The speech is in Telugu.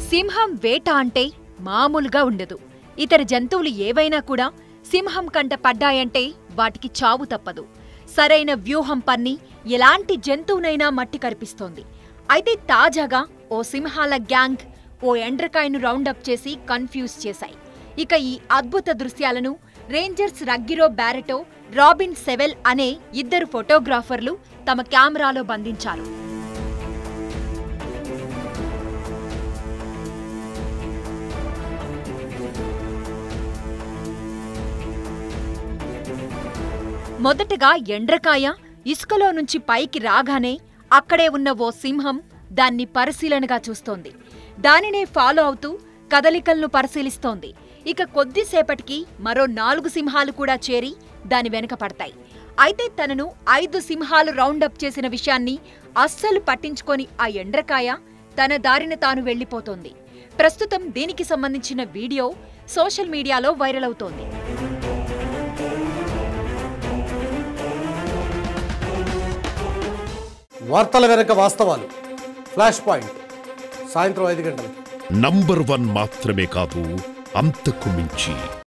సింహం వేట అంటే మామూలుగా ఉండదు ఇతర జంతువులు ఏవైనా కూడా సింహం కంట పడ్డాయంటే వాటికి చావు తప్పదు సరైన వ్యూహం పన్ని ఎలాంటి జంతువునైనా మట్టి కరిపిస్తోంది అయితే తాజాగా ఓ సింహాల గ్యాంగ్ ఓ ఎండ్రకాయను రౌండప్ చేసి కన్ఫ్యూజ్ చేశాయి ఇక ఈ అద్భుత దృశ్యాలను rangers Ruggero Barreto Robin Sewell అనే ఇద్దరు ఫోటోగ్రాఫర్లు తమ కెమెరాలో బంధించారు మొదటగా ఎండ్రకాయ ఇసుకలో నుంచి పైకి రాగానే అక్కడే ఉన్న ఓ సింహం దాన్ని పరిశీలనగా చూస్తోంది దానినే ఫాలో అవుతూ కదలికలను పరిశీలిస్తోంది ఇక కొద్దిసేపటికి మరో నాలుగు సింహాలు కూడా చేరి దాని వెనక పడతాయి అయితే తనను ఐదు సింహాలు రౌండప్ చేసిన విషయాన్ని అస్సలు పట్టించుకొని ఆ ఎండ్రకాయ తన దారిన తాను వెళ్లిపోతోంది ప్రస్తుతం దీనికి సంబంధించిన వీడియో సోషల్ మీడియాలో వైరల్ అవుతోంది వార్తల వెనక వాస్తవాలు ఫ్లాష్ పాయింట్ సాయంత్రం ఐదు గంటలకు నంబర్ వన్ మాత్రమే కాదు అంతకు మించి